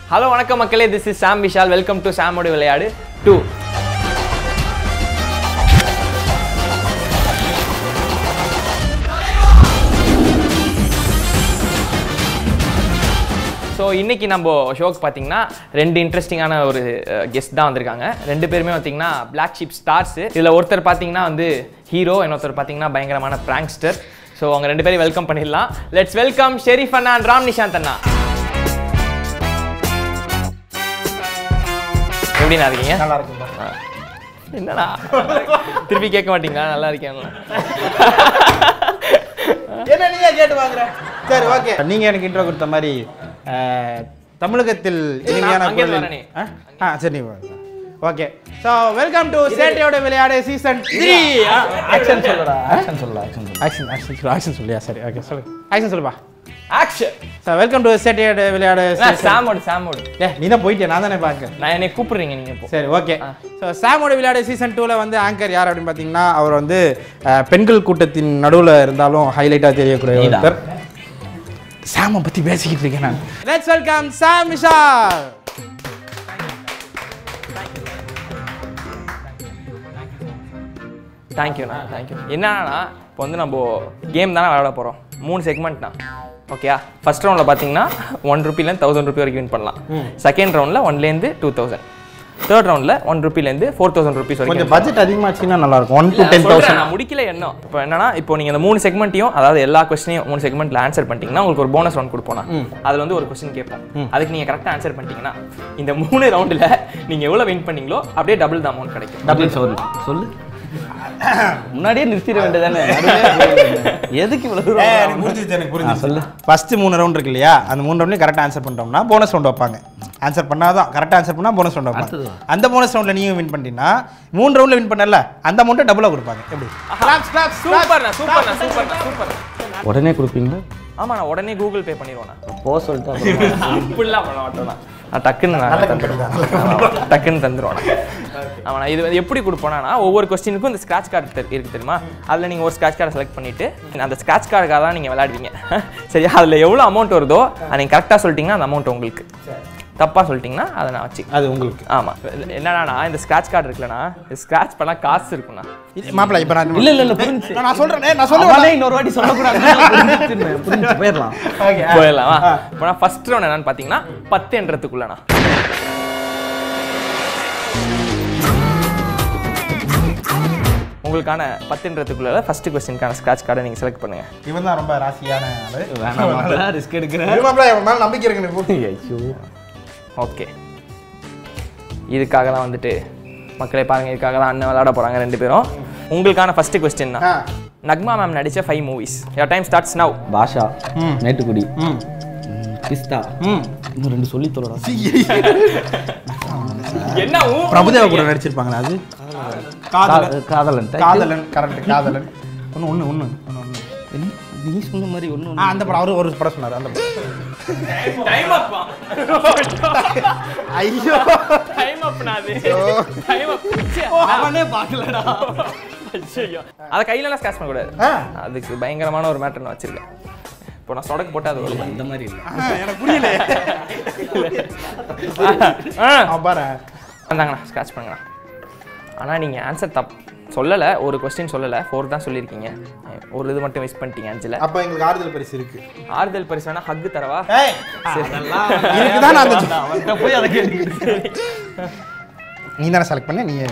Hello வணக்கம் மக்களே this is Sam Vishal welcome to சாமோட விளையாடு டூ ஸோ இன்னைக்கு நம்ம ஷோக்கு பார்த்தீங்கன்னா ரெண்டு இன்ட்ரெஸ்டிங்கான ஒரு கெஸ்ட் தான் வந்திருக்காங்க ரெண்டு பேருமே பார்த்தீங்கன்னா பிளாக் ஷிப் ஸ்டார்ஸ் இதில் ஒருத்தர் பார்த்தீங்கன்னா வந்து ஹீரோ இன்னொருத்தர் பார்த்தீங்கன்னா பயங்கரமான பிராங்க்ஸ்டர் ஸோ அவங்க ரெண்டு பேரையும் வெல்கம் பண்ணிடலாம் லெட்ஸ் வெல்கம் ஷெரீஃப் அண்ணா and ராம் நிஷாந்த் அண்ணா எப்படிண்ணா இருக்கீங்க நல்லா இருக்கும்பா ஆ. என்னடா திருப்பி கேட்க மாட்டீங்களா நல்லா இருக்கேன் என்ன நீங்க கேட்டு வாங்குற சரி ஓகே நீங்க எனக்கு இன்ட்ரோ கொடுத்த மாதிரி அஹ், தமிழகத்தில் இனிமையான அங்கே குரலில் வரேனே. ஆ? ஆ சரி நீ ஓகே ஸோ வெல்கம் டு சேட்டையோட விளையாடு சீசன் த்ரீ ஆக்ஷன் சொல்லுடா ஆக்ஷன் சொல்லலாம் ஆக்ஷன் சொல்லலாம் ஆக்ஷன் ஆக்ஷன் சொல்லு ஆக்ஷன் சொல்லியா சரி ஓகே சொல்லு ஆக்ஷன் சொல்லுப்பா ஆக்ஷன் ஸோ வெல்கம் டு சேட்டையோட விளையாடு season- சாமோடு சாமோடு ஏ நீ தான் போயிட்டே நான் தானே பார்க்க நான் என்னை கூப்பிடுறீங்க நீங்க இப்போ சரி ஓகே ஸோ சாமோட விளையாடு சீசன் டூவில் வந்து ஆங்கர் யார் அப்படின்னு பார்த்தீங்கன்னா அவர் வந்து அஹ், பெண்கள் கூட்டத்தின் நடுவில் இருந்தாலும் ஹைலைட்டாக தெரியக்கூடிய நீதான். ஒருத்தர் சாமை பற்றி பேசிக்கிட்டு இருக்கேன் நான் லெட்ஸ் வெல்கம் சாம் விஷால் தேங்க்யூண்ணா தேங்க்யூ என்னன்னா இப்போ வந்து நம்ம கேம் தானே விளையாட போகிறோம் மூணு செக்மெண்ட்ண்ணா ஓகேயா ஃபர்ஸ்ட் ரவுண்டில் பார்த்தீங்கன்னா ஒன் ருப்பிலேருந்து தௌசண்ட் ருபி வரைக்கும் வின் பண்ணலாம் செகண்ட் ரவுண்டில் ஒன்லேருந்து டூ தௌசண்ட் தேர்ட் ரவுண்டில் ஒன் ருப்பிலேருந்து ஃபோர் தௌசண்ட் ருபீஸ் வரைக்கும் கொஞ்சம் பட்ஜெட் அதிகமாச்சுன்னா நல்லா இருக்கும் ஒன் டு இல்ல, டென் சொல்றேன், தௌசண்ட் நான் முடிக்கல என்ன இப்போ என்னன்னா இப்போ நீங்க இந்த மூணு செக்மெண்ட்டையும் அதாவது எல்லா கொஸ்டினையும் மூணு செக்மெண்ட்ல ஆன்சர் பண்ணிட்டீங்கன்னா உங்களுக்கு ஒரு போனஸ் ரவுண்ட் கொடுப்போம் நான். அதுல வந்து ஒரு கொஸ்டின் கேட்போம் அதுக்கு நீங்க கரெக்டா ஆன்சர் பண்ணிட்டீங்கன்னா இந்த மூணு ரவுண்டுல நீங்க எவ்வளவு வின் பண்ணீங்களோ அப்படியே டபுள் தான் அமௌண்ட் கிடைக்கும் டபுள் சொல்லு சொல்லு முன்னாடியே நிறுத்திட வேண்டியதானே எதுக்கு இவ்வளவு தூரம் எனக்கு புரிஞ்சுது எனக்கு ஆ, புரிஞ்சுது சொல்லு. ஃபர்ஸ்ட் மூணு ரவுண்ட் இருக்கு இல்லையா அந்த மூணு ரவுண்ட்லையும் கரெக்டாக ஆன்சர் பண்ணிட்டோம்னா போனஸ் ரவுண்ட் வைப்பாங்க ஆன்சர் பண்ணாதான் கரெக்டாக ஆன்சர் பண்ணால் போனஸ் ரவுண்ட் வைப்பாங்க அடுத்தது. அந்த போனஸ் ரவுண்டில் நீயும் வின் பண்ணிட்டீங்கன்னா மூணு ரவுண்டில் வின் பண்ணல அந்த அமௌண்ட்டை டபுளாக கொடுப்பாங்க எப்படி சூப்பர்ண்ணா சூப்பர்ண்ணா சூப்பர்ண்ணா சூப்பர் உடனே கொடுப்பீங்களா ஆமா நான் உடனே கூகுள் பே பண்ணிடுவேன் போக சொல்லிட்டு அப்புறமா. அப்படிலாம் பண்ண மாட்டோம் நான். நான் டக்குன்னு நான் தந்துடுவேன் ஆமா, டக்குன்னு தந்துடுவேன் ஆமாம் நான் இது வந்து எப்படி கொடுப்போனா ஒவ்வொரு கொஸ்டினுக்கும் இந்த ஸ்க்ராட்ச் கார்டு இருக்கு தெரியுமா அதில் நீங்கள் ஒரு ஸ்க்ராட்ச் கார்டை செலக்ட் பண்ணிட்டு அந்த ஸ்க்ராட்ச் கார்டுக்காக தான் நீங்கள் விளையாடுவீங்க சரியா அதில் எவ்வளோ அமௌண்ட் வருதோ அதை நீங்கள் கரெக்டாக சொல்லிட்டீங்கன்னா அந்த அமௌண்ட் உங்களுக்கு தப்பாக சொல்லிட்டீங்கன்னா அதை நான் வச்சு அது உங்களுக்கு ஆமாம் என்னன்னா இந்த ஸ்க்ராட்ச் கார்டு இருக்குல்லண்ணா ஸ்க்ராட்ச் பண்ணால் காசு இருக்குண்ணா மாப்பிள்ள இப்போ நான் இல்ல இல்ல இல்ல புரிஞ்சு நான் சொல்றேன் நான் அவனே சொல்லுவேன் இன்னொரு வாட்டி சொல்லக்கூடாது புரிஞ்சுச்சு, புரிஞ்சுச்சு, போயிடலாம் போயிடலாமா இப்போ நான் ஃபர்ஸ்ட் ரவுண்ட் என்னன்னு பார்த்தீங்கன்னா பத்துன்றதுக்குள்ளண்ணா உங்களுக்கான பத்துன்றதுக்குள்ள ஃபர்ஸ்ட் கொஸ்டினுக்கான ஸ்க்ராட்ச் கார்டை நீங்கள் செலக்ட் பண்ணுங்க இவன் தான் ரொம்ப ராசியான ஆளு வேணாம் ரிஸ்க் எடுக்கிறேன் இரு மாப்பிள்ள இவன் மேல நம்பிக்கை இருக்கு எனக்கு ஐயோ ஓகே இதுக்காக தான் வந்துட்டு மக்களே பாருங்க இதுக்காக தான் அண்ணன் விளையாட போறாங்க ரெண்டு பேரும் உங்களுக்கான ஃபர்ஸ்ட் கொஸ்டின் தான் ஆ. நக்மா மேம் நடிச்ச five movies your time starts now Basha Mettukudi ம் பிஸ்தா ம் இன்னும் ரெண்டு சொல்லி தொல்லடா என்ன ஊ? பிரபுதேவா கூட நடிச்சிருப்பாங்களா அது காதலன் காதலன் காதலன் கரெக்ட் காதலன் ஒன்று ஒன்று ஒன்று ஒன்று ஒன்று என்ன? நீ சொன்ன மாதிரி ஒண்ணு ஆ அந்த படம் அவரு ஒரு படம் சொன்னார் அந்த படம் Time up பா. ஐயோ Time up ண்ணா அது. Time up. ச்சே, அவனே பார்க்கலடா ஐயையோ. அதை கையிலலாம் ஸ்காட்ச் பண்ணக்கூடாது ஆ. அதுக்கு பயங்கரமான ஒரு மேட்டர் நான் வச்சிருக்கேன் இப்போ நான் சொடக்கு போட்டு அது வரும் இந்த மாதிரி இல்ல எனக்கு புரியல ஆ பாரு வந்தாங்கண்ணா ஸ்க்ராட்ச் பண்ணுங்கண்ணா ஆனால் நீங்கள் ஆன்சர் தப் சொல்லலை ஒரு கொஸ்டின் சொல்லலை ஃபோர் தான் சொல்லியிருக்கீங்க ஒரு இது மட்டும் மிஸ் பண்ணிட்டீங்க அஞ்சில் அப்ப எங்களுக்கு ஆறுதல் பரிசு இருக்கு ஆறுதல் பரிசு வேணா ஹக்கு தரவா ஏய் இதுக்கு தான் நான் அந்த போய் அதை கேட்டு நீ தானே செலக்ட் பண்ண நீ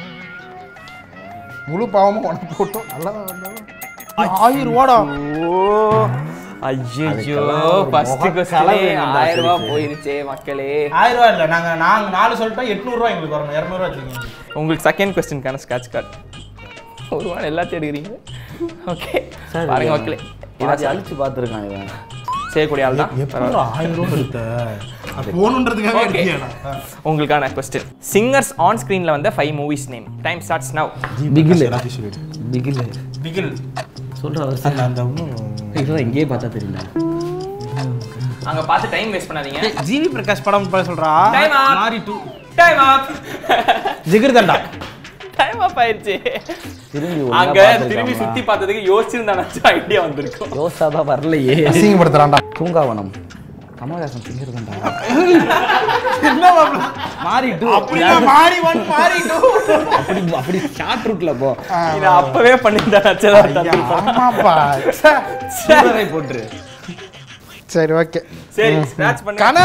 முழு பாவமும் உனக்கு போட்டோம் நல்லா வந்தாலும் ஆயிரம் ரூபாடா ஓ ஐயோ ஃபர்ஸ்ட் முக கொஸ்டின் கலவை வந்தா ஆயிரம் ரூபாய் சரி. போயிருச்சே மக்களே ஆயிரம் ரூபா இல்ல நாங்க நாங்க நாலு சொல்லிட்டோம் எட்நூறுவா எங்களுக்கு வரணும் இரநூறுவா வச்சுக்கோங்க உங்களுக்கு செகண்ட் கொஸ்டினுக்கான ஸ்க்ராட்ச் கார்டு ஒரு வாரம் எல்லாத்தையும் எடுக்கிறீங்க ஓகே பாருங்க மக்களே இதை இதான் அழிச்சு பார்த்துருக்கான் இவன் செய்யக்கூடிய ஆள் தான் எப்படி ஆயிரம் ரூபா எடுத்த போகணுன்றதுக்காக Okay. இருக்கியாடா உங்களுக்கான கொஸ்டின் சிங்கர்ஸ் ஆன் ஸ்க்ரீனில் வந்த five movies name time starts now Bigil எல்லாத்தையும் சொல்லிடு பிகில் பிகில் சொல்ற அவர் அந்த அந்த இதெல்லாம் எங்கேயே பார்த்தா தெரியல அங்க பார்த்து டைம் வேஸ்ட் பண்ணாதீங்க ஜிவி பிரகாஷ் படம் பேர் சொல்றா time up Maari two time up Jigarthanda time up ஆயிருச்சு திரும்பி ஒழுங்கா அங்க திரும்பி பார்த்திருக்காங்களா? சுத்தி பார்த்ததுக்கு யோசிச்சிருந்தாச்சும் ஐடியா வந்திருக்கும் யோசாதான் வரலையே அசிங்கப்படுத்துறான்டா தூங்காவனம் கமலஹாசன் சிங்கர் தான்டா என்ன மாப்பிள்ள மாறிட்டு அப்படியா மாறி ஒன் மாறி டூ அப்படி அப்படி ஷார்ட் ரூட்ல போ இதை அப்பவே பண்ணியிருந்தா நச்சதா ஆமாப்பா ச்சே. சூரரை போட்டுரு சரி ஓகே சரி ஸ்கிராட்ச் பண்ணு கனா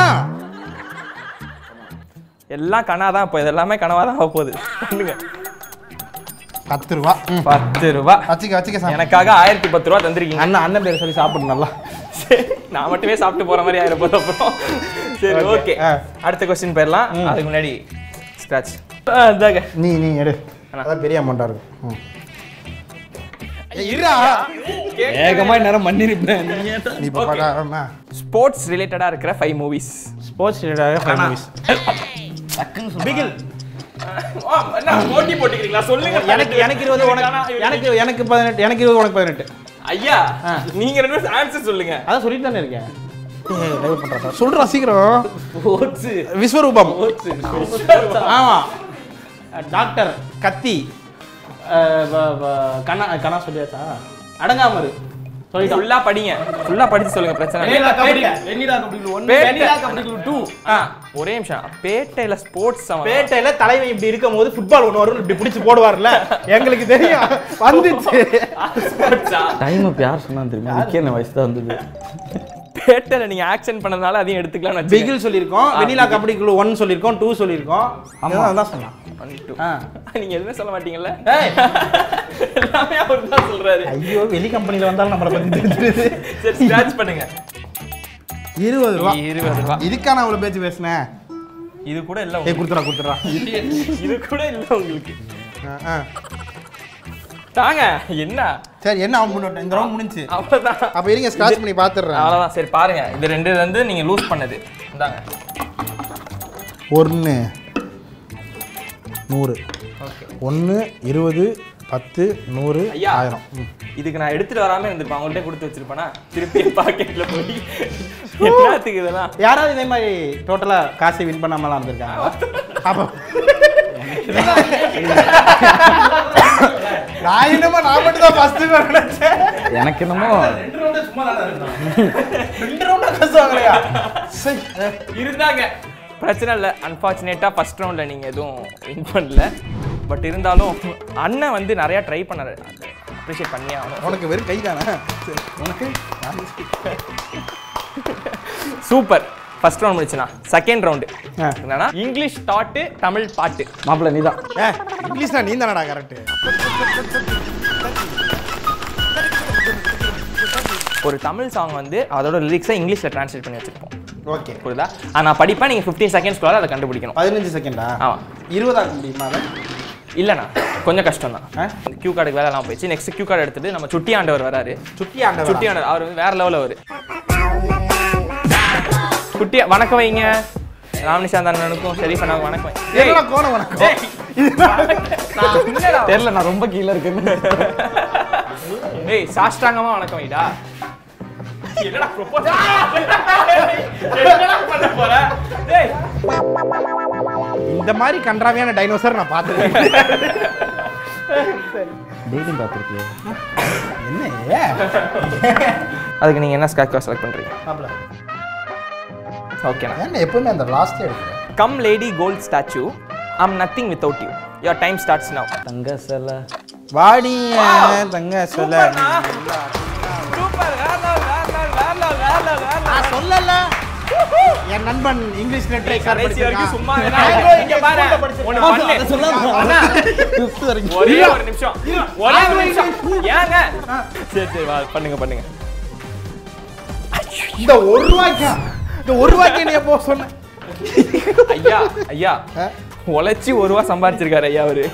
எல்லாம் கனா தான் இப்போ இதெல்லாமே கனவா தான் ஆக போகுது பண்ணுங்க பத்து ரூபா ம். பத்து ரூபா வச்சுக்க வச்சுக்க சாமி. எனக்காக ஆயிரத்தி பத்து ரூபா தந்திருக்கீங்க அண்ணன் அண்ணன் பேர் சொல்லி சாப்பிடு நல்லா சரி, நான் மட்டுமே சாப்பிட்டு போற மாதிரி ஆயிரம் போது அப்புறம் சரி Okay. ஓகே ஆ. அடுத்த கொஸ்டின் போயிடலாம் அதுக்கு முன்னாடி ஸ்கிராட்ச் இதாங்க நீ நீ எடு அதான் பெரிய அமௌண்டா இருக்கும் ம். ஏய், இருடா வேகமா நேரம் மண்ணிருப்பேன் நீ ஏன்டா? நீ இப்போ பார்க்க ஸ்போர்ட்ஸ் ரிலேட்டடா இருக்கிற ஃபைவ் மூவிஸ் ஸ்போர்ட்ஸ் ரிலேட்டடாக ஃபைவ் மூவிஸ் பிகில் போட்டி போட்டுக்கிறீங்களா சொல்லுங்க எனக்கு எனக்கு இருபது உனக்கு எனக்கு எனக்கு பதினெட்டு எனக்கு இருபது உனக்கு பதினெட்டு ஐயா நீங்க ரெண்டு பேரும் ஆன்சர் சொல்லுங்க அதான் சொல்லிட்டு தானே இருக்கேன் லைவ் பண்றா சொல்றா சீக்கிரம் விஸ்வரூபம் ஆமா டாக்டர் கத்தி அஹ், வ- வ- கண்ணா கண்ணா சொல்லியாச்சா அடங்காமரு சொல்லிட்டோம் ஃபுல்லா படிங்க ஃபுல்லா படிச்சு சொல்லுங்க பிரச்சனை இல்ல. பேட்டை. ஆ, ஒரே நிமிஷம் பேட்டையில ஸ்போர்ட்ஸ் பேட்டையில தலைவன் இப்படி இருக்கும் போது ஃபுட்பால் ஒன்று வரும் இப்படி பிடிச்சு போடுவார்ல எங்களுக்கு தெரியும் வந்துச்சு டைம் இப்போ யார் சொன்னா தெரியுமா விக்கி வயசு தான் வந்தது பேட்டையில நீங்க ஆக்ஷன் பண்ணதுனால அதையும் எடுத்துக்கலாம் பிகில் சொல்லியிருக்கோம் வெனிலா கபடி குழு ஒன் சொல்லியிருக்கோம் டூ சொல்லியிருக்கோம் ஆமா அதான் சொன்னான் ஆ. நீங்க எதுவுமே சொல்ல மாட்டீங்கல்ல எல்லாமே அவர் தான் சொல்றாரு ஐயோ வெளி கம்பெனில வந்தாலும் நம்மளை பத்தி தெரிஞ்சிருது சரி ஸ்கிராட்ச் பண்ணுங்க இருபது ரூபா இருபது ரூபா இதுக்கா நான் இவ்வளவு பேச்சு பேசினேன் இது கூட இல்ல ஏய் கொடுத்துடா கொடுத்துடா உங்களுக்கு. இது கூட இல்ல உங்களுக்கு ஆ, ஆ. தாங்க என்ன சரி என்ன அவன் முன்னோட்டம் இந்த ரவுண்ட் முடிஞ்சு அவ்வளவுதான் அப்ப இருங்க ஸ்கிராச் பண்ணி பாத்துறேன் அவ்வளவுதான் சரி பாருங்க இது ரெண்டு வந்து நீங்க லூஸ் பண்ணது இந்தாங்க ஒன்று நூறு ஒன்று இருபது பத்து நூறு ஐயா. ஆயிரம் ம். இதுக்கு நான் எடுத்துட்டு வராம இருந்திருப்பேன் அவங்கள்ட்ட கொடுத்து வச்சிருப்பேனா திருப்பி பாக்கெட்ல போய் என்னத்துக்கு இதெல்லாம் யாராவது இதே மாதிரி டோட்டலா காசை வின் பண்ணாமலாம் இருந்திருக்காங்க அப்போ நான் என்னமோ நான் மட்டும் தான் ஃபர்ஸ்ட் நினைச்சேன் எனக்கு என்னமோ ரெண்டு ரவுண்டா காசு வாங்கலையா சரி. இருந்தாங்க பிரச்சனை இல்லை அன்ஃபார்ச்சுனேட்டா ஃபர்ஸ்ட் ரவுண்ட்ல நீங்க எதுவும் வின் பண்ணல பட் இருந்தாலும் அண்ணன் வந்து நிறைய ட்ரை பண்ணாரு அப்ரிஷியேட் பண்ணி ஆகணும் உனக்கு வெறும் கை தானே சரி. உனக்கு சூப்பர் ஃபர்ஸ்ட் ரவுண்ட் முடிச்சுனா செகண்ட் ரவுண்டு ஆ. என்னன்னா இங்கிலீஷ் தாட்டு தமிழ் பாட்டு மாப்பிள்ள நீதான் ஏ இங்கிலீஷ்னா நீ தானடா கரெக்ட் ஒரு தமிழ் சாங் வந்து அதோட லிரிக்ஸை இங்கிலீஷ்ல ட்ரான்ஸ்லேட் பண்ணி வச்சிருப்போம் ஓகே புரியுதா அது நான் படிப்பேன் நீங்கள் ஃபிஃப்டீன் செகண்ட்ஸ்க்குள்ள அதை கண்டுபிடிக்கணும் பதினஞ்சு செகண்டா ஆமா. இருபதாக்க முடியுமா அதை இல்லைண்ணா கொஞ்சம் கஷ்டம் தான் ஆ? கியூ கார்டுக்கு வேலைலாம் போயிடுச்சு நெக்ஸ்ட் கியூ கார்டு எடுத்துட்டு நம்ம சுட்டி ஆண்டவர் வராரு சுட்டி ஆண்ட சுட்டி ஆண்டவர் அவர் வந்து வேற லெவலில் அவர் குட்டி வணக்கம் வைங்க ராமனிஷாந்த் அண்ணனுக்கும் ஷெரீஃப் அண்ணாவுக்கும் வணக்கம் வைங்க. ஏய், என்னடா கோணம் உனக்கு ஏய், நான் இல்லடா. தெரியல நான் ரொம்ப கீழே இருக்கேன்னு ஏய் சாஷ்டாங்கமா வணக்கம் வைடா என்னடா ப்ரோபோஸ் என்னடா பண்ண போற டேய் இந்த மாதிரி கன்றாவியான டைனோசர் நான் பார்த்தேன் டெய்லியும் பார்த்துருக்கியே என்ன ஏ? அதுக்கு நீங்க என்ன ஸ்காட்ச் கார்டு செலக்ட் பண்றீங்க மாப்ள, ஓகேண்ணா என்ன எப்பவுமே அந்த லாஸ்டே எடுக்கிறேன் come lady gold statue I'm nothing without you your time starts now தங்க சிலை வாடி தங்க சொல்ல சூப்பர் வேற லெவல் வேற லெவல் வேற லெவல் வேற லெவல் வேற நான் சொல்லல என் நண்பன் இங்கிலீஷ் லெட்டரை கடைசி வரைக்கும் சும்மா நான் வேணா. எங்கோ இங்க பாரு ஒண்ணு பண்ணு. அண்ணா, ஒரே ஒரு நிமிஷம் ஒரே ஒரு நிமிஷம் ஏங்க சரி சரி வா பண்ணுங்க பண்ணுங்க இந்த ஒரு ரூபாய்க்கா இந்த ஒரு ரூபாய்க்கு நீ எப்போ சொன்ன ஐயா ஐயா ஆ? உழைச்சி ஒரு ரூபா சம்பாதிச்சிருக்காரு ஐயா அவரு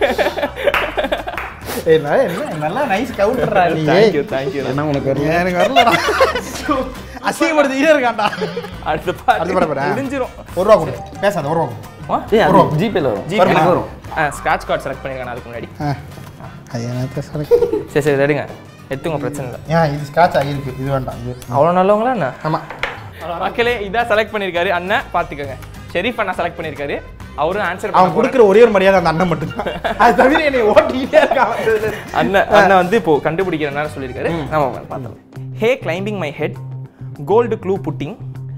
ஏய், நான் என்ன நல்லா நைஸ் கவுண்டர்ரா நீ தேங்க்யூ தேங்க்யூ என்ன உனக்கு வரல எனக்கு வரலடா அசிங்கப்படுத்திக்கிட்டே இருக்கான்டா அடுத்த அடுத்த படம் பாட்டு பாரு. முடிஞ்சிரும் ஒரு ரூபா கொடு பேசாத ஒரு ரூபா கொடு ஏய் அது ஜிபேல வரும் ஜி வருமா? வரும் ஸ்கிராட்ச் கார்டு செலக்ட் பண்ணிருக்கேன் அதுக்கு முன்னாடி ஆ. அது எனக்கு சரி சரி சரி எடுங்க எடுத்துங்க பிரச்சனை இல்லை ஏன் இது ஸ்காட்ச் ஆகிருக்கு இது வேண்டாம் இது அவ்வளோ நல்லவங்களா என்ன ஆமா மக்களே இதான் செலக்ட் பண்ணியிருக்காரு அண்ணன் பார்த்துக்கோங்க ஷெரீஃப் அண்ணா செலக்ட் பண்ணியிருக்காரு அவரும் ஆன்சர் அவன் கொடுக்குற ஒரே ஒரு மரியாதை அந்த அண்ணன் மட்டும்தான் அது தவிர என்னை ஓட்டிக்கிட்டே இருக்கான் அண்ணன் அண்ணன் வந்து இப்போ கண்டுபிடிக்கிற நேரம் சொல்லியிருக்காரு நம்ம பார்த்தோம் hey climbing my head gold glue putting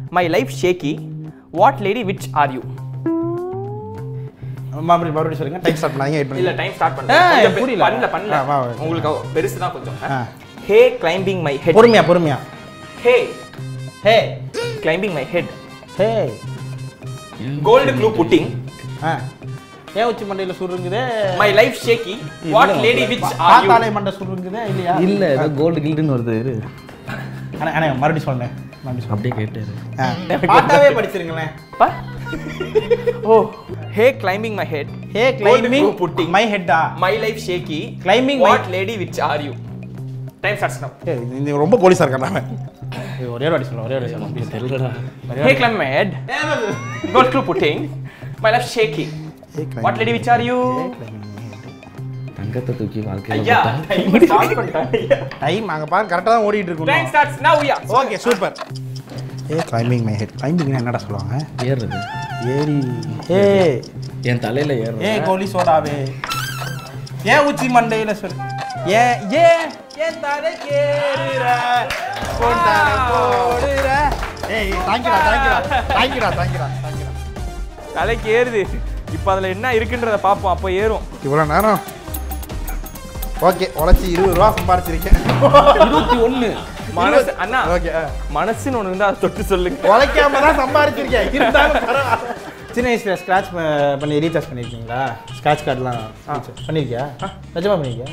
my life shaky what lady which are you மறுபடியும் மறுபடியும் சொல்லுங்க டைம் ஸ்டார்ட் பண்ணாங்க வெயிட் இல்ல பண்ணி டைம் ஸ்டார்ட் ஏய், பண்ணுங்க புரியல. பண்ணல பண்ணல ஆ, வா, வா. உங்களுக்கு பெருசு தான் கொஞ்சம் ஆ. ஹே கிளைம்பிங் மை ஹெட் பொறுமையா பொறுமையா hey hey climbing my head hey gold glue putting ஆ ஏன் உச்சி மண்டையில சுருங்குதே my life shaky what lady which are you பாத்தாலே மண்டை சுருங்குதே இல்லையா இல்ல ஏதோ கோல்டு கில்டுன்னு வருது இரு. அண்ணா அண்ணா மறுபடியும் சொல்லுங்க மறுபடியும் அப்படியே கேட்டாரு சொல்லுங்க பாட்டாவே படிச்சிருங்களேன் பா ஓ hey climbing my head hey climbing putting மை ஹெட்டா my life shaky Climbing my- what lady which are you time starts now இந்த ரொம்ப போலீஸா இருக்காங்க ஒரே ஒரு வாட்டி சொல்லுங்க ஒரே ஒரு வாட்டி சொல்லுங்க தெரியலடா hey climbing my head gold glue putting my life shaky Hey, climbing what lady which are you தங்கத்தை தூக்கி வாழ்க்கையில ஐயா போட்டா. டைம் ஸ்டார்ட் பண்ணிட்டாங்க டைம் அங்க பாருங்க கரெக்டா தான் ஓடிட்டு டைம் இருக்கோம் starts now yeah okay super hey climbing my head கிளைம்பிங்னா என்னடா சொல்லுவாங்க ஏறுறது ஏரி ஏ என் தலையில ஏ ஏறுறது கோலி சோடாவே ஏன் உச்சி மண்டையில சொல்லு ஏன் ஏன் ஏன் தலை கேடுற கொண்டாட போடுற ஏய் தேங்க்யூடா தேங்க்யூடா தேங்க்யூடா தேங்க்யூடா தேங்க்யூடா தலைக்கு ஏறுது இப்போ அதில் என்ன இருக்குன்றத பார்ப்போம் அப்போ ஏறும் இவ்வளோ நேரம் ஓகே உழைச்சி இருபது ரூபா சம்பாரிச்சிருக்கேன் இருபத்தி ஒண்ணு மனசு அண்ணா ஓகே மனசுன்னு ஒன்று இருந்தால் அதை தொட்டு சொல்லுங்க உழைக்காம தான் சம்பாரிச்சிருக்கேன் இருந்தாலும் பரவாயில்ல. சின்ன வயசுல ஸ்க்ராட்ச் பண்ணி ரீசார்ஜ் பண்ணியிருக்கீங்களா ஸ்க்ராட்ச் கார்டெலாம் பண்ணியிருக்கியா நிஜமா பண்ணியிருக்கியா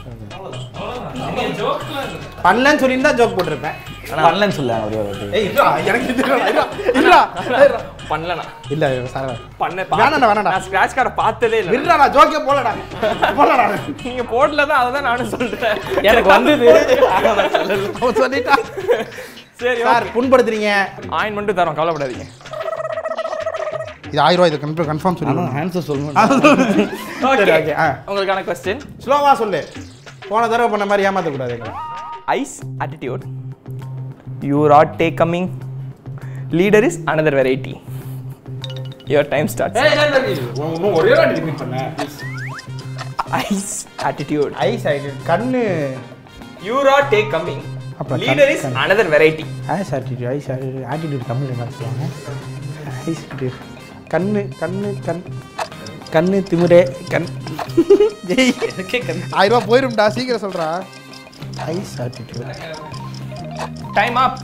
பண்ணலன்னு சொல்லியிருந்தா ஜோக் போட்டிருப்பேன் பண்ணலன்னு சொல்ல ஒரே ஒரு வாட்டி. ஏய் இல்லா எனக்கு இது இல்லா இல்லா இல்லா பண்ணலண்ணா இல்ல சார் பண்ண வேணாண்டா, வேணாண்டா. நான் ஸ்கிராட்ச் கார்டை பார்த்ததே இல்லை விடுறா நான் ஜோக்கே போலடா போலடா நீங்க போடல தான் அதை தான் நானும் சொல்றேன் எனக்கு வந்தது அவன் சொல்லிட்டா சரி சார் புண்படுத்துறீங்க ஆயின் மட்டும் தரோம் கவலைப்படாதீங்க இது ஆயிரம் ரூபாய் இது கன்ஃபார்ம் கன்ஃபார்ம் ஆனா சொல்லி ஆன்சர் சொல்லணும் சரி ஓகே ஆ உங்களுக்கான கொஸ்டின் ஸ்லோவா சொல்லு போன தடவை பண்ண மாதிரி ஏமாத்தக்கூடாது eyes attitude you rat take coming leader is another variety your time start இன்னும் ஒரே வாட்டி ரிப்பீட் பண்ண ஐஸ் attitude ஐஸ் ஆயிட்டு கண்ணு யூ ராட் டேக் கம்மிங் அப்புறம் லீடர் இஸ் கண்- another variety eyes attitude eyes attitude attitude Tamil என்ன சொல்லுவாங்க ஐஸ் ஆட்டிடியூட் கண்ணு கண்ணு கண் கண்ணு திமிரே கண் ஜெய் ஆயிரம் ரூபா போயிரும்டா சீக்கிரம் சொல்றா ஐஸ் ஆட்டிடியூட் டைம் அப்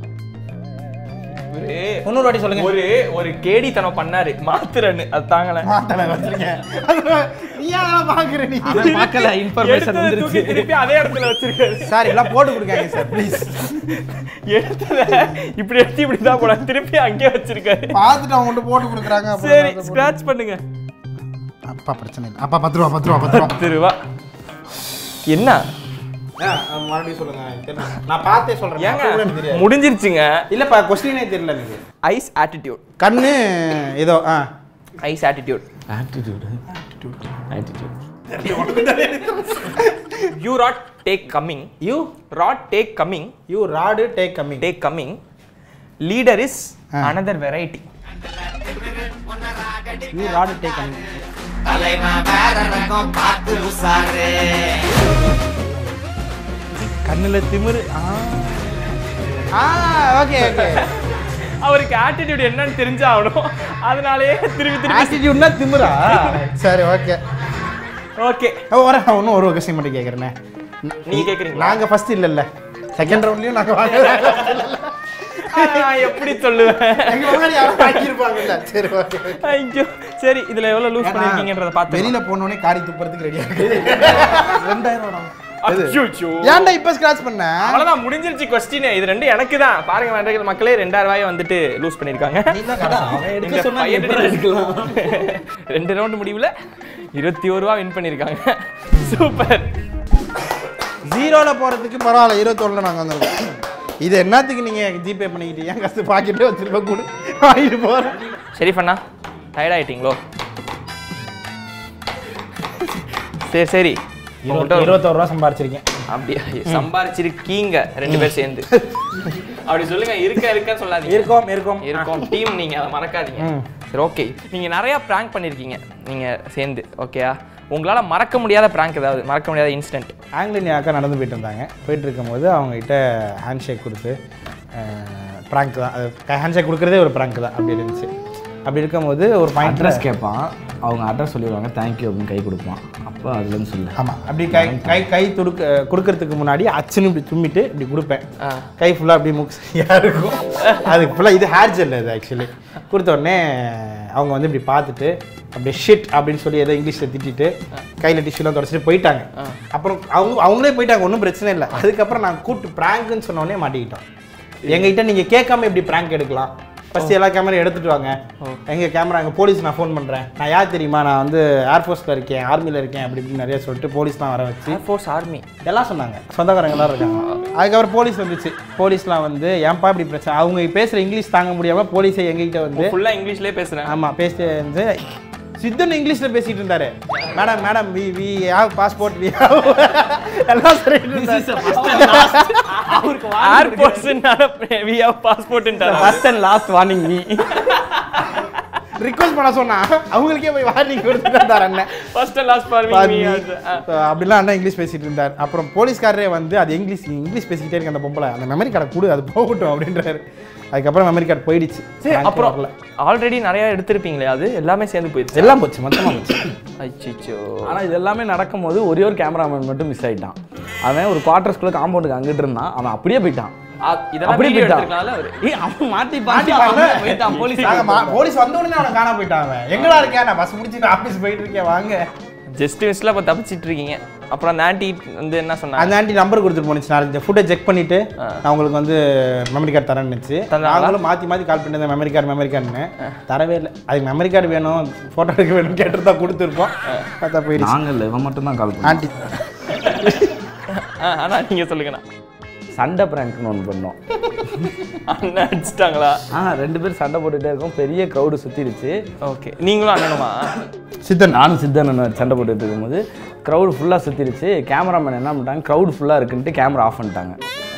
ஒரு இன்னொரு வாட்டி சொல்லுங்க ஒரு ஒரு கேடித்தனம் பண்ணாரு மாத்துறன்னு அது தாங்கல மாத்தல வச்சிருக்கேன் நீ அதெல்லாம் பாக்குற நீ பார்க்கல இன்ஃபர்மேஷன் எடுத்ததை தூக்கி வந்துருச்சு திருப்பி அதே இடத்துல வச்சிருக்காரு சார் எல்லாம் போட்டு கொடுக்காங்க சார் ப்ளீஸ் எடுத்தத இப்படி எடுத்து இப்படி தான் போட திருப்பி அங்கேயே வச்சிருக்காரு பார்த்துட்டு அவங்க மட்டும் போட்டு கொடுக்குறாங்க அப்புறம் சரி நான் அதை போட்டு- ஸ்கிராட்ச் பண்ணுங்க அப்பா பிரச்சனை இல்லை அப்பா பத்து ரூபா பத்து ரூபா பத்து ரூபா பத்து ரூபா என்ன ஆ, ஆ, மறுபடியும் சொல்லுங்க தெரியல. நான் பார்த்தே சொல்றேன் ஏங்க அப்ப கூட எனக்கு தெரியாது. முடிஞ்சிருச்சுங்க இல்லப்பா கொஸ்டினே தெரியல எனக்கு ஐஸ் ஆட்டிடியூட் கண்ணு ஏதோ ஆ eyes attitude attitude attitude you rat take coming you rat take coming you rat take coming take coming leader is ஆ. another variety you rat take coming கண்ணுல திமிரு ஆ ஆ ஓகே ஓகே அவருக்கு ஆட்டிடியூட் என்னன்னு தெரிஞ்சாகணும் அதனாலேயே திருப்பி திருப்பி ஆட்டிடியூட்னா திமிரா சரி ஓகே ஓகே வர இன்னும் ஒரு கொஸ்டின் மட்டும் கேட்குறேண்ணே நீங்க கேக்குறீங்களா நாங்க ஃபர்ஸ்ட் இல்லைல்ல செகண்ட் ரவுண்ட்லயும் நாங்க வாங்கல நான் எப்படி சொல்லுவேன் எங்க முன்னாடி யாரும் வாங்கியிருப்பாங்கல்ல சரி ஓகே ஐயோ சரி இதுல எவ்வளவு லூஸ் பண்ணிருக்கீங்கன்றத பார்த்து வெளியில போனோடனே காரி துப்புறதுக்கு ரெடியா இருக்கு ரெண்டாயிரம் ரூபா அச்சோ ஏன்டா இப்ப ஸ்கிராச் பண்ண அவ்வளவுதான் முடிஞ்சிருச்சு கொஸ்டின் இது ரெண்டு எனக்கு தான் பாருங்க வேண்டிய மக்களே ரெண்டாயிரம் ரூபாய் வந்துட்டு லூஸ் பண்ணிருக்காங்க எடுக்க இந்த சொன்னா பையன் எப்படி எடுக்கலாம் ரெண்டு ரவுண்ட் முடிவுல இருபத்தி ஒரு ரூபா வின் பண்ணிருக்காங்க சூப்பர் ஜீரோல போறதுக்கு பரவாயில்ல இருபத்தொன்னுல நாங்க வந்திருக்கோம் இது என்னத்துக்கு நீங்க ஜிபே பண்ணிக்கிட்டு ஏன் கஷ்ட பாக்கெட்டே வச்சிருப்ப கூட வாங்கிட்டு போறேன் சரி பண்ணா டயர்ட் ஆயிட்டீங்களோ சரி சரி உங்கள்கிட்ட ஒரு- இருபத்தோரு ரூபா சம்பாரிச்சிருக்கேன் அப்படியா சம்பாரிச்சிருக்கீங்க ரெண்டு பேர் சேர்ந்து அப்படி சொல்லுங்க இருக்க இருக்கன்னு சொல்லாதீங்க இருக்கோம் இருக்கோம் இருக்கும் டீம் நீங்க அதை மறக்காதீங்க ம். சரி ஓகே நீங்க நிறைய ப்ராங்க் பண்ணிருக்கீங்க நீங்க சேர்ந்து ஓகேயா உங்களால மறக்க முடியாத ப்ராங்க் ஏதாவது மறக்க முடியாத இன்சிடென்ட் ஆங்கிலின் அக்கா நடந்து போயிட்டு இருந்தாங்க போயிட்டு இருக்கும்போது அவங்க கிட்ட ஹேண்ட் ஷேக் கொடுத்து ப்ராங்க் தான் அது ஹேண்ட்ஷேக் கொடுக்குறதே ஒரு ப்ராங்க் தான் அப்படி இருந்துச்சு அப்படி இருக்கும்போது ஒரு பாயிண்ட் அட்ரஸ் கேட்பான் அவங்க அட்ரஸ் சொல்லிடுவாங்க தேங்க்யூ அப்படின்னு கை கொடுப்பான் அப்போ அதுலேருந்து சொல்லு ஆமாம் அப்படி கை கை கை துடுக்க கொடுக்கறதுக்கு முன்னாடி அச்சுன்னு இப்படி தும்மிட்டு இப்படி கொடுப்பேன் ஆ. கை ஃபுல்லாக அப்படியே முக்ஸியாக இருக்கும் அதுக்கு ஃபுல்லாக இது ஹேர் ஜெல் அது ஆக்சுவலி கொடுத்த உடனே அவங்க வந்து இப்படி பார்த்துட்டு அப்படியே ஷிட் அப்படின்னு சொல்லி ஏதோ இங்கிலீஷில் திட்டிட்டு கையில் டிஷ்யூலாம் தொடச்சிட்டு போயிட்டாங்க அப்புறம் அவங்க அவங்களே போயிட்டாங்க ஒன்றும் பிரச்சனை இல்லை அதுக்கப்புறம் நான் கூப்பிட்டு ப்ராங்க்னு சொன்ன உடனே மாட்டிக்கிட்டோம் எங்ககிட்ட நீங்கள் கேட்காம எப்படி ப்ராங்க் எடுக்கலாம் ஃபர்ஸ்ட் எல்லா கேமரா எடுத்துட்டு வாங்க எங்க கேமரா எங்க போலீஸ் நான் ஃபோன் பண்றேன் நான் யார் தெரியுமா நான் வந்து ஏர்ஃபோர்ஸ்ல இருக்கேன் ஆர்மில இருக்கேன் அப்படி இப்படின்னு நிறைய சொல்லிட்டு போலீஸ் தான் வர வச்சு ஏர்ஃபோர்ஸ் ஆர்மி எல்லாம் சொன்னாங்க சொந்தக்காரங்க எல்லாரும் இருக்காங்க அதுக்கப்புறம் போலீஸ் வந்துச்சு போலீஸ்லாம் வந்து ஏன்பா இப்படி பிரச்சனை அவங்க பேசுற இங்கிலீஷ் தாங்க முடியாம போலீஸை எங்ககிட்ட வந்து ஃபுல்லா இங்கிலீஷ்லயே பேசுறேன் ஆமா பேசிட்டு வந்து சித்தன் இங்கிலீஷ்ல பேசிட்டு இருந்தாரு madam madam we we have passport we have எல்லாம் சொல்லிட்டு இருந்தாரு ஏர்போர்ட்ஸ் வி ஹேவ் பாஸ்போர்ட்ன்றாரு first and last warning me request பண்ண சொன்னா அவங்களுக்கே போய் வார்னிங் கொடுத்துட்டு இருந்தார் அண்ணன் ஃபர்ஸ்ட் அண்ட் லாஸ்ட் ஃபார் பாருங்க. மீ So, அப்படிலாம் அண்ணா இங்கிலீஷ் பேசிட்டு இருந்தார் அப்புறம் போலீஸ்காரரே வந்து அது இங்கிலீஷ் இங்கிலீஷ் பேசிக்கிட்டே இருக்கு அந்த பொம்பளை அந்த மெமரி கார்டை கொடு அது போகட்டும் அப்படின்றாரு அதுக்கப்புறம் மெமரி கார்டு போயிடுச்சு சரி Bank அப்புறம் வரல. ஆல்ரெடி நிறைய எடுத்திருப்பீங்களே அது எல்லாமே சேர்ந்து போயிடுச்சு எல்லாம் போச்சு மொத்தமா போச்சு அச்சிச்சோ ஆனால் இது எல்லாமே நடக்கும்போது ஒரே ஒரு கேமராமேன் மட்டும் மிஸ் ஆயிட்டான் அவன் ஒரு குவார்டர்ஸ்குள்ளே காம்பவுண்டுக்கு அங்கிட்டு இருந்தான் அவன் அப்படியே போயிட்டான் இதெல்லாம் அப்படியே வீடியோ போயிட்டான் எடுத்துருக்கனால அவரு ஏய் அவன் மாட்டி மாட்டி பாட்டி பாருங்க. போயிட்டான் போலீஸ் நாங்க மா- போலீஸ் வந்த உடனே அவனை காண போயிட்டான் அவன் எங்கடா இருக்கேன் நான் பஸ் முடிச்சுட்டு ஆஃபீஸ் போயிட்டு இருக்கேன் வாங்க ஜஸ்ட் மிஸ்ல அப்ப தப்பிச்சிட்டு இருக்கீங்க அப்புறம் அந்த ஆன்டி வந்து என்ன சொன்னாங்க அந்த ஆண்டி நம்பர் கொடுத்துட்டு போனுச்சு நாளைக்கு ஃபுட்டை செக் பண்ணிட்டு நான் உங்களுக்கு வந்து மெமரி கார்டு தரேன்னு தந்தாங்களா? நாங்களும் மாற்றி மாற்றி கால் பண்ணிட்டு மெமரி கார்டு மெமரி கார்டுன்னு தரவே இல்லை அதுக்கு மெமரி கார்டு வேணும் ஃபோட்டோ எடுக்க வேணும் கேட்டுருந்தா கொடுத்துருப்போம் பார்த்தா போயிடுச்சு நாங்கள் இல்லை இவன் மட்டும் தான் கால் பண்ணான் ஆண்டி ஆ, ஆனா நீங்க சொல்லுங்கண்ணா சண்டை ப்ராங்க்னு ஒன்று பண்ணோம் அண்ணன் அடிச்சிட்டாங்களா ஆ ரெண்டு பேரும் சண்டை போட்டுட்டே இருக்கோம் பெரிய க்ரௌடு சுற்றிடுச்சு ஓகே நீங்களும் அண்ணனுமா சித்தன் நானும் சித்தன் சண்டை போட்டுட்டு இருக்கும்போது க்ரௌடு ஃபுல்லாக சுற்றிடுச்சு கேமராமேன் என்ன பண்ணிட்டாங்க க்ரௌடு ஃபுல்லாக இருக்குன்ட்டு கேமரா ஆஃப் பண்ணிட்டாங்க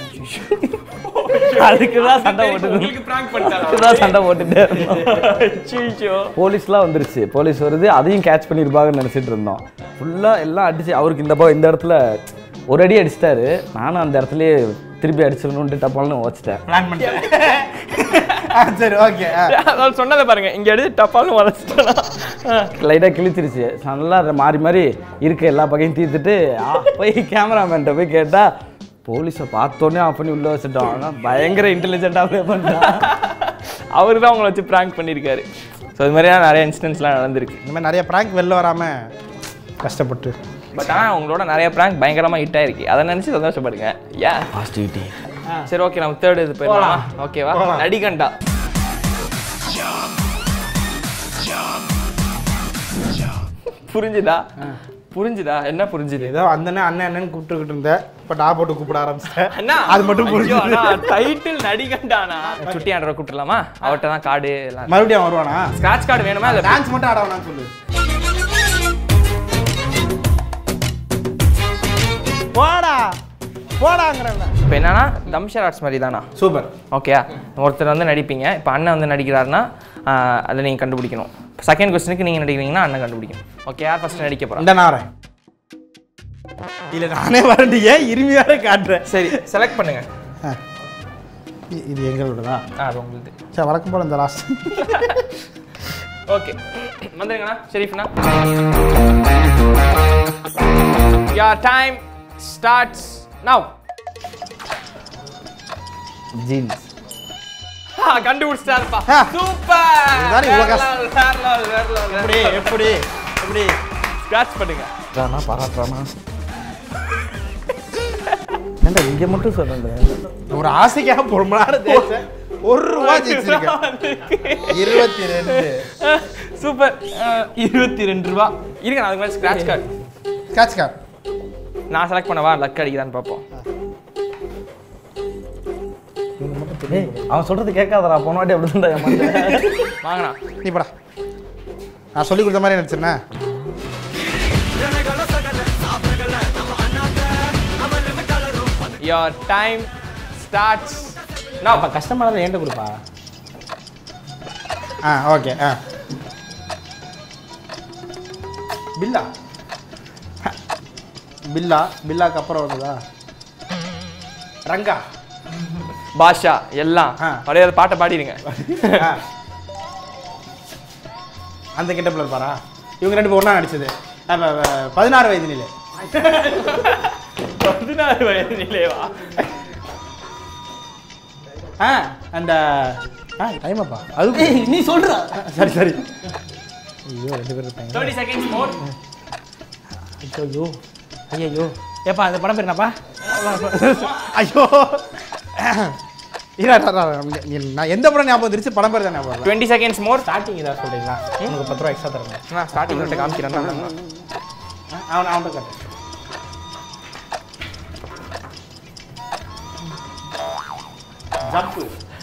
அதுக்கு தான் சண்டை போட்டு உங்களுக்கு prank பண்ணிட்டாங்க அதுக்கு தான் சண்டை போட்டுட்டே இருந்தோம் அச்சீச்சோ. போலீஸ்லாம் வந்துருச்சு போலீஸ் வருது அதையும் கேட்ச் பண்ணியிருப்பாங்கன்னு நினச்சிட்டு இருந்தோம் ஃபுல்லாக எல்லாம் அடிச்சு அவருக்கு இந்த பக்கம் இந்த இடத்துல ஒரு அடி அடிச்சிட்டாரு நானும் அந்த இடத்துலயே திருப்பி அடிச்சிடணுன்ட்டு டப்பால்னு வச்சிட்டேன் பிளான் பண்ணிட்டேன் ஆ, சரி ஓகே அதாவது சொன்னதை பாருங்க இங்க எடுத்து டப்பால்னு உதச்சிட்டா லைட்டாக கிழிச்சிருச்சு நல்லா மாறி மாறி இருக்க எல்லா பகையும் தீர்த்துட்டு ஆ, போய் கேமராமேன்ட்ட போய் கேட்டால் போலீஸை பார்த்தோன்னே ஆஃப் பண்ணி உள்ளே வச்சுட்டோம் ஆனால் பயங்கர இன்டெலிஜென்ட்டாகவே பண்ணிட்டான் அவர் தான் உங்களை வச்சு ப்ராங்க் பண்ணியிருக்காரு ஸோ இது மாதிரியான நிறைய இன்சிடென்ட்ஸ்லாம் நடந்திருக்கு இந்த மாதிரி நிறைய ப்ராங்க் வெளில வராம கஷ்டப்பட்டு பட் ஆனால் உங்களோட நிறைய ப்ராங்க் பயங்கரமாக ஹிட் ஆயிருக்கு அதை நினச்சி சந்தோஷப்படுங்க ஏன் பாசிட்டிவிட்டி சரி ஓகே நம்ம தேர்ட் இது போயிடலாம் ஓகேவா போலாம். நடிகண்டா புரிஞ்சுதா புரிஞ்சுதா என்ன புரிஞ்சுது ஏதோ அண்ணன் அண்ணன் அண்ணன் கூப்பிட்டுக்கிட்டு இருந்தேன் இப்போ நான் போட்டு கூப்பிட ஆரம்பிச்சிட்டேன் அண்ணா அது மட்டும் புரிஞ்சுது டைட்டில் நடிகண்டானா சுட்டி ஆண்டரை கூப்பிட்டுலாமா அவர்கிட்ட தான் கார்டு எல்லாம் மறுபடியும் அவன் வருவானா ஸ்கிராட்ச் கார்டு வேணுமா இல்லை டான்ஸ் மட்டும் ஆட வேணாம்னு சொல்லு போடா போடாங்கிறேன் இப்போ என்னன்னா தம்ஷர் ஆர்ட்ஸ் மாதிரி தானா சூப்பர் ஓகேயா ஒருத்தர் வந்து நடிப்பீங்க இப்போ அண்ணன் வந்து நடிக்கிறாருன்னா ஆஹ், அதை நீங்கள் கண்டுபிடிக்கணும் செகண்ட் கொஸ்டினுக்கு நீங்கள் நடிக்கிறீங்கன்னா அண்ணன் கண்டுபிடிக்கணும் ஓகே யார் ஃபர்ஸ்ட் நடிக்க போகிறோம் இந்த நான் வரேன் இல்ல நானே வரேன் ஏன் இருமையாவே காட்டுறேன் சரி செலக்ட் பண்ணுங்க ஆ. இ- இது எங்களோடதா ஆ அது உங்களுக்கு சரி வழக்கம் போல இந்த லாஸ்ட் ஓகே வந்துருங்கண்ணா ஷெரீஃப்ண்ணா யார் டைம் ஸ்டார்ட்ஸ் நவ் ஜீன்ஸ் கண்டுபிடிச்சிட்டாருப்பா ஆ. சூப்பர் இதுதானே இவ்வளவு கஷ்டம். எப்படி எப்படி எப்படி எப்படி ஸ்க்ராட்ச் பண்ணுங்க ரானா பாராட்டுறானா ஏன்டா இங்கே மட்டும் சொல்கிறேன் ஒரு ஆசைக்காக ரொம்ப நேரம் தேய்ச்சேன். ஒரு ரூபா ஜெயிச்சிருக்கேன் இருபத்தி ரெண்டு சூப்பர் இருபத்தி ரெண்டு ரூபா இருங்க நான் அதுக்கு மேலே ஸ்க்ராட்ச் கார்டு ஸ்காட்ச் கார் நான் செலக்ட் பண்ணவா லக் அடிக்குதான்னு பார்ப்போம் ஏய் அவன் சொல்கிறது கேட்காதடா போன வாட்டி அப்படி தான் வாங்கண்ணா நீ படா நான் சொல்லி கொடுத்த மாதிரி நினச்சிருந்தா your டைம் ஸ்டார்ட்ஸ் now அப்போ கஷ்டமானதை என்கிட்ட கொடுப்பா ஆ ஓகே ஆ பில்லா பில்லா பில்லாக்கு அப்புறம் வந்ததா ரங்கா பாஷா எல்லாம் ஆ. அப்படியே அந்த பாட்டை பாடிடுங்க ஆ. அந்த கெட்டப்பில் இருப்பாரா இவங்க ரெண்டு பேரும் ஒன்றா நடிச்சது அப்ப, அப்ப, பதினாறு வயது நிலை பதினாறு வயது நிலைவா ஆ அந்த ஆ டைமப்பா அது நீ சொல்றா சரி சரி ஐயோ ரெண்டு பேரும் இருப்பாங்க தேர்ட்டி செகண்ட்ஸ் மோர் ஐயோ ஐயோ ஏப்பா அந்த படம் பேர் என்னப்பா ஐயோ இல்ல, இல்ல, இல்ல, இல்ல, நான் எந்த படம் ஞாபகம் வந்துருச்சு படம் பேர் தான் ஞாபகம் வரல. டுவெண்ட்டி செகண்ட்ஸ் மோர் ஸ்டார்டிங் ஏதாவது சொல்றீங்களா உனக்கு பத்து ரூபா எக்ஸ்ட்ரா தரேன் நான் ஸ்டார்டிங் கிட்ட காமிக்கிறேன் அவன் அவன் கட்டு jump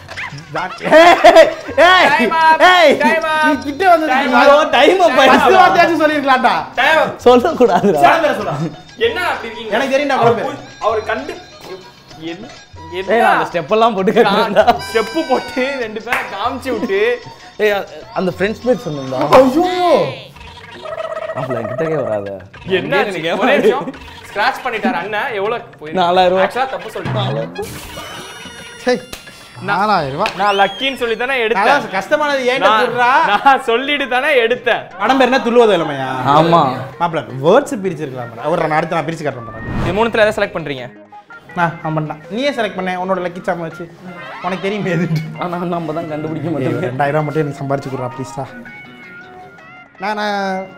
Time up. Time up. நீ கிட்ட வந்து Time ஐயோ, time up ஆயிடுச்சு. ஃபர்ஸ்ட் வார்த்தையாச்சும் சொல்லிருக்கலாம்டா சொல்லக்கூடாதுடா என்ன அப்படி இருக்கீங்க எனக்கு தெரியும்டா அவர் படம் பேர். புரி- அவர் கண்டு என்ன ஏய் நான் அந்த ஸ்டெப் எல்லாம் போட்டு கட்டுறேன்டா ஸ்டெப்பு போட்டு ரெண்டு பேரை காமிச்சு விட்டு ஏய் அ- அந்த ஃப்ரெண்ட்ஸ் பேர் சொன்னீங்களா ஐயோ அப்பல என்கிட்டக்கே வராத என்ன ஒரே நிமிஷம் ஸ்கிராட்ச் பண்ணிட்டாரு அண்ணன் எவ்வளவு போயிருக்கு? நாலாயிரம் ரூபாய். Actually தப்பு சொல்லிட்டாங்க சரி நாலாயிரம் ரூபாய் நான் லக்கின்னு சொல்லி தானே எடுத்தேன் அதான் கஷ்டமானது ஏன்டா நான் சொல்றா நான் சொல்லிட்டு தானே எடுத்தேன் படம் பேர் என்ன துள்ளுவது இளமையா ஆமா மாப்பிள வேர்ட்ஸ் பிரிச்சிருக்கலாம் ஒரு நான் அடுத்து நான் பிரிச்சு காட்டுறேன் பாருங்க. இது மூணுத்துல எதை செலக்ட் பண்றீங்க நான் நான் பண்ணேன் நீயே செலக்ட் பண்ணேன் உன்னோட லக்கி சாம வச்சு உனக்கு தெரியும் எது ஆனா நம்ம தான் கண்டுபிடிக்க ஏய், மாட்டோம் ஒரு ரெண்டாயிரம் ரூபாய் மட்டும் எனக்கு சம்பாரிச்சு கொடுறா ப்ளீஸ்டா நான் நான்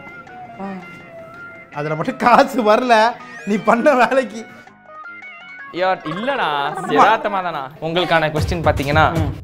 அதில் மட்டும் காசு வரல நீ பண்ண வேலைக்கு ஐயா இல்லண்ணா யதார்த்தமா தானா உங்களுக்கான கொஸ்டின் பாத்தீங்கன்னா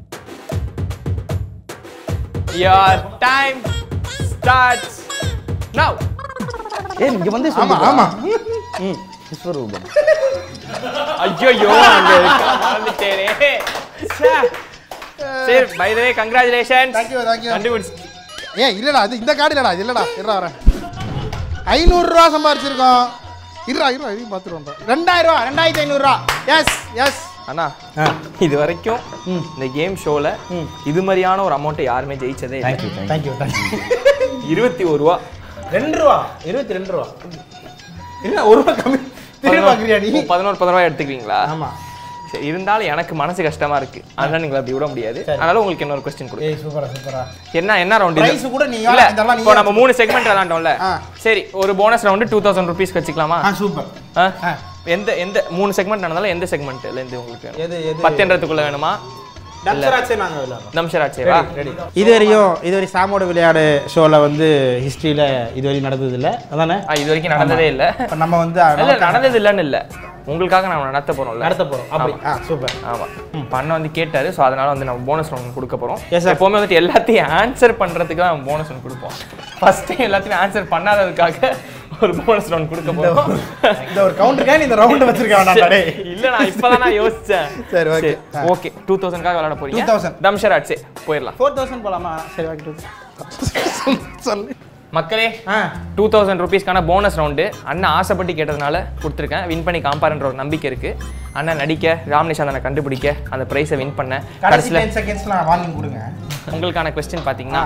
your டைம் ஸ்டார்ட்ஸ் நவ் ஏய் இங்க வந்து ஆமா ஆமா ம் விஸ்வரூபம் ஐயோ அங்க இருக்க மறந்துட்டேனே ச்சே. சரி by the way congratulations Thank you, thank you. கண்டுபிடிச்சு ஏய் இல்லடா இது இந்த கார்டு இல்லடா இது இல்லடா இருடா வரேன் ஐநூறுரூவா சம்பாரிச்சிருக்கோம் இருடா இருடா இதையும் பார்த்துருவோம் ரெண்டாயிரம் ரூபா ரெண்டாயிரத்தி ஐநூறுரூவா எஸ் எஸ் அண்ணா இது வரைக்கும் இந்த கேம் ஷோல இது மாதிரியான ஒரு அமௌண்ட்டை யாருமே ஜெயிச்சதே இல்லை. தேங்க்யூ தேங்க்யூ தேங்க்யூ தேங்க்யூ இருபத்தி ஒரு ரூபா ரெண்டு ரூபா இருபத்தி ரெண்டு ரூபா இல்ல ஒரு ரூபா கம்மி திரும்ப பார்க்குறியா நீ ஓ, பதினோரு பதினோரு எடுத்துக்கிறீங்களா ஆமா சரி இருந்தாலும் எனக்கு மனசு கஷ்டமா இருக்கு அதனால நீங்க அப்படி விட முடியாது சரி. அதனால உங்களுக்கு இன்னொரு கொஸ்டின் கொடுங்க ஏய் சூப்பரா சூப்பரா என்ன என்ன ரவுண்ட் Prize கூட நீ இல்ல இதெல்லாம் நீ இப்போ நம்ம மூணு செக்மெண்ட் விளாண்டோம்ல ஆ. சரி ஒரு bonus round two thousand rupees வச்சுக்கலாமா ஆ சூப்பர் ஆ? ஆ. எந்த எந்த மூணு செக்மெண்ட் நடந்தாலும் எந்த செக்மெண்ட்ல இருந்து உங்களுக்கு வேணும் எது எது பத்தென்றதுக்குள்ள வேணுமா டப்சராச்சே நாங்க விளையாடுறோம் தம்ஷராச்சேவா இது வரையும் இது வரை சாமோட விளையாடு ஷோல வந்து ஹிஸ்டரியில இது வரையும் நடந்தது இல்ல அதானே ஆ, இது வரைக்கும் நடந்ததே இல்ல இப்ப நம்ம வந்து இல்ல நடந்தது இல்லன்னு இல்ல உங்களுக்காக நம்ம நடத்த போறோம்ல நடத்த போறோம் அப்படி ஆ சூப்பர் ஆமா பண்ண வந்து கேட்டாரு ஸோ அதனால வந்து நம்ம போனஸ் ரவுண்ட் கொடுக்க போறோம் Yes, sir. எப்பவுமே வந்துட்டு எல்லாத்தையும் ஆன்சர் பண்றதுக்கு தான் போனஸ் ரவுண்ட் கொடுப்போம் ஃபர்ஸ்ட் டைம் எல்லாத்தையும் ஆன்சர் பண்ணாததுக்காக ஒரு போனஸ் ரவுண்ட் கொடுக்க போறோம் இந்த ஒரு கவுண்டருக்காக நீ இந்த ரவுண்ட் வச்சிருக்க வேண்டாம் டேய் இல்ல நான் இப்பதான் நான் யோசிச்சேன் சரி, okay. ஆ. ஓகே டூ தௌசண்ட்காக விளையாட போறீங்க 2000. தம்ஷர் ஆட்சி போயிடலாம் ஃபோர் தௌசண்ட் போலாமா சரி ஓகே சொல்லு மக்களே ஆ டூ தௌசண்ட் ருபீஸ்க்கான போனஸ் ரவுண்டு அண்ணன் ஆசைப்பட்டு கேட்டதுனால கொடுத்துருக்கேன் வின் பண்ணி காம்பாருன்ற ஒரு நம்பிக்கை இருக்கு அண்ணன் நடிக்க ராம்னிஷாந்தனை கண்டுபிடிக்க அந்த ப்ரைஸை வின் பண்ண கடைசி கடைசியில் டென் செகண்ட்ஸ்லாம் வார்னிங் கொடுங்க உங்களுக்கான கொஸ்டின் பார்த்தீங்கன்னா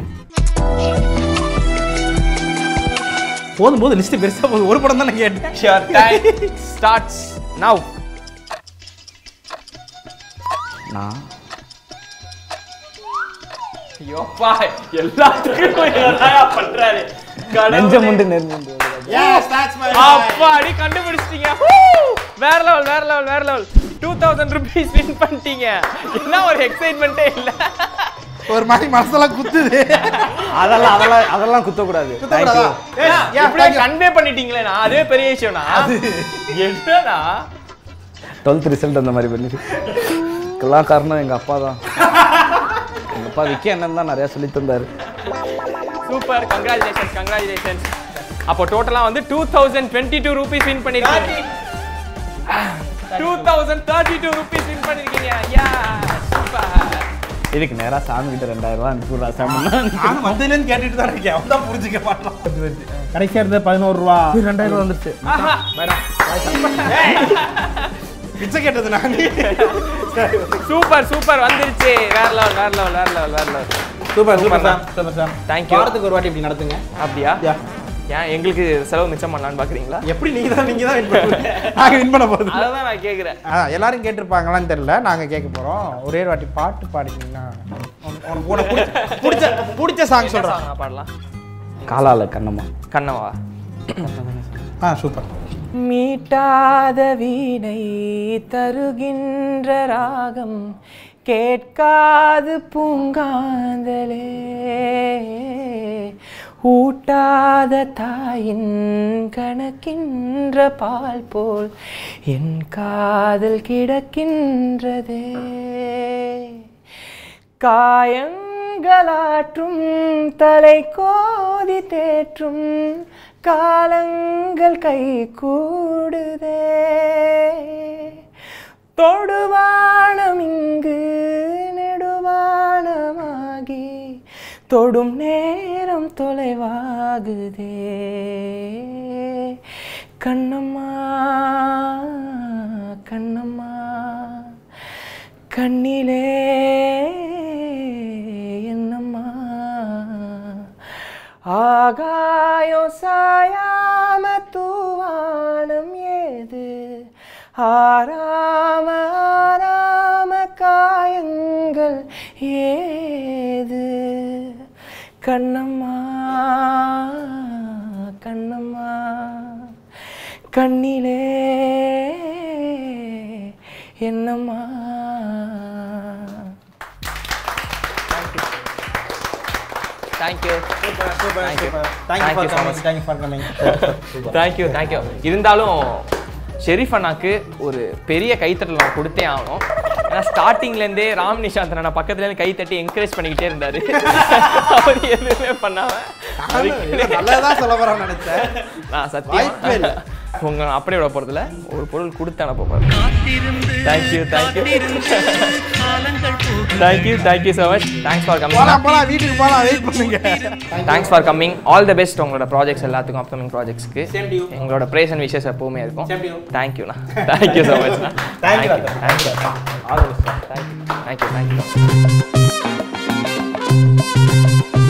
போதும் போது லிஸ்ட் பெருசா போகுது ஒரு படம் தான் நான் கேட்டேன் Your time starts now. நான் ஐயோப்பா எல்லாத்துக்கும் என்னடா பண்றாரு நெஞ்சம் உண்டு நெருங்குண்டு எஸ் தட்ஸ் மை அப்பாடி கண்டுபிடிச்சிட்டீங்க வேற லெவல் வேற லெவல் வேற level two thousand rupees win பண்ணிட்டீங்க என்ன ஒரு எக்ஸைட்மெண்ட்டே இல்ல ஒரு மாதிரி மனசெல்லாம் குத்துது அதெல்லாம் அதெல்லாம் அதெல்லாம் குத்தக்கூடாது குத்தக்கூடாதா? தேங்க்யூ Yes, yeah, இப்படியே thank you. கன்வே பண்ணிட்டீங்களேண்ணா அதே பெரிய விஷயம்னா என்னடா டுவெல்த் ரிசல்ட் அந்த மாதிரி பண்ணி எல்லாம் காரணம் எங்கள் அப்பா தான் எங்கள் அப்பா விக்கி அண்ணன் தான் நிறையா சொல்லி தந்தார் சூப்பர் கங்க்ராச்சுலேஷன்ஸ் கங்க்ராச்சுலேஷன்ஸ் அப்போ டோட்டலா வந்து two thousand twenty two rupees win பண்ணிருக்கீங்க two thousand thirty two rupees win பண்ணிருக்கீங்க யா சூப்பர் இதுக்கு நேராக சாமி கிட்ட ரெண்டாயிரம் ரூபா அனுப்பிவிட்றா சாமி நானும் வந்ததுலேருந்து கேட்டுட்டு தான் இருக்கேன் அவன் தான் புரிஞ்சுக்க மாட்டான் கடைசியாக இருந்தது பதினோரு ரூபா ரெண்டாயிரம் ரூபா வந்துருச்சு ஆஹா பிச்சை கேட்டது நான் சூப்பர் சூப்பர் வந்துருச்சு வேற லெவல் வேற லெவல் வேற லெவல் வேற level super super sir super sir Thank you. வாரத்துக்கு ஒரு வாட்டி இப்படி நடத்துங்க அப்படியா Yeah. ஏன் எங்களுக்கு செலவு மிச்சம் பண்ணலான்னு பார்க்குறீங்களா எப்படி நீங்க தான் நீங்க தான் வின் பண்ணுவீங்க நாங்க வின் பண்ண போகுது அதை தான் நான் கேட்குறேன் ஆ எல்லாரும் கேட்டிருப்பாங்களான்னு தெரியல நாங்க கேட்க போறோம் ஒரே ஒரு வாட்டி பாட்டு பாடிட்டீங்கன்னா உனக்கு- உனக்கு உனக்கு பிடிச்ச- பிடிச்ச பிடிச்ச சாங் சொல்றேன் சாங் பாடலாம் காலால கண்ணம்மா கண்ணவா ஆ சூப்பர் மீட்டாத வீணை தருகின்ற ராகம் கேட்காது பூங்காந்தலே ஊட்டாத தாயின் கணக்கின்ற பால் போல் என் காதல் கிடக்கின்றதே காயங்களாற்றும் தலை கோதி தேற்றும் காலங்கள் கை கூடுதே தொடுவானம் இங்கு நெடுவானமாகி தொடும் நேரம் தொலைவாகுதே கண்ணம்மா கண்ணம்மா கண்ணிலே என்னம்மா ஆகாயம் சாயாம தூவானம் ஏது ஆராம ஆராம காயங்கள் ஏது கண்ணம்மா கண்ணம்மா கண்ணிலே என்னம்மா தேங்க்யூ தேங்க்யூ தேங்க்யூ இருந்தாலும் ஷெரீஃப் அண்ணாக்கு ஒரு பெரிய கைத்தட்டல் நான் கொடுத்தே ஆகணும் ஏன்னா ஸ்டார்டிங்லேருந்தே ராம் நிஷாந்த் அண்ணா பக்கத்துலேருந்து கை தட்டி என்கரேஜ் பண்ணிக்கிட்டே இருந்தாரு அவர் எதுவுமே பண்ணாம நல்லதான் சொல்ல போறான்னு நினைச்சேன் நான் வாய்ப்பே இல்ல. சத்தியம் உங்க நான் அப்படியே விட போறதில்ல ஒரு பொருள் கொடுத்து அனுப்ப போறேன் thank you thank you thank you thank you so much thanks for coming போலாம் போலாம் வீட்டுக்கு போலாம் வெயிட் பண்ணுங்க thanks for coming all the best உங்களோட ப்ராஜெக்ட்ஸ் எல்லாத்துக்கும் அப்கமிங் ப்ராஜெக்ட்ஸ்க்கு எங்களோட ப்ரேஸ் அண்ட் விஷஸ் எப்பவுமே இருக்கும் தேங்க்யூண்ணா தேங்க்யூ ஸோ மச்ண்ணா Thank you, thank you thank you all the best thank you thank you